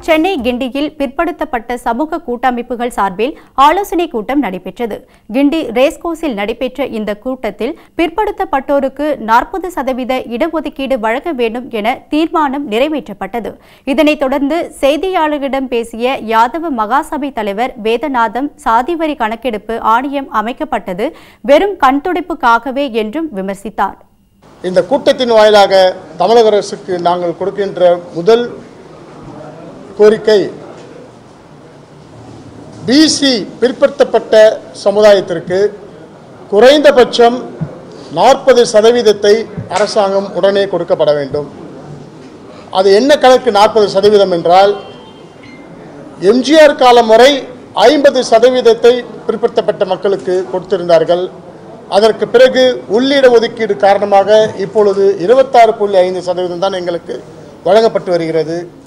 சென்னை கிண்டியில் பிற்படுத்தப்பட்ட சமூக கூட்டமைப்புகள் சார்பில் ஆலோசனைக் கூட்டம் நடைபெற்றது கிண்டி ரேஸ்கோஸில் நடைபெற்ற இந்த கூட்டத்தில் பிற்படுத்தப்பட்டோருக்கு நாற்பது சதவீத இடஒதுக்கீடு வழங்க வேண்டும் என தீர்மானம் நிறைவேற்றப்பட்டது இதனைத் தொடர்ந்து செய்தியாளர்களிடம் பேசிய யாதவ மகாசபை தலைவர் வேதநாதம் சாதிவரி கணக்கெடுப்பு ஆணையம் அமைக்கப்பட்டது வெறும் கண்துடைப்புக்காகவே என்றும் விமர்சித்தார் இந்த கூட்டத்தின் வாயிலாக தமிழக அரசுக்கு நாங்கள் கொடுக்கின்ற முதல் கோரிக்கை பிசி பிற்படுத்தப்பட்ட சமுதாயத்திற்கு குறைந்தபட்சம் நாற்பது சதவீதத்தை அரசாங்கம் உடனே கொடுக்கப்பட வேண்டும் அது என்ன கணக்கு நாற்பது சதவீதம் என்றால் எம்ஜிஆர் காலம் வரை ஐம்பது சதவீதத்தை பிற்படுத்தப்பட்ட மக்களுக்கு கொடுத்திருந்தார்கள் அதற்கு பிறகு உள்ளிட ஒதுக்கீடு காரணமாக இப்பொழுது இருபத்தாறு புள்ளி ஐந்து சதவீதம் தான் எங்களுக்கு வழங்கப்பட்டு வருகிறது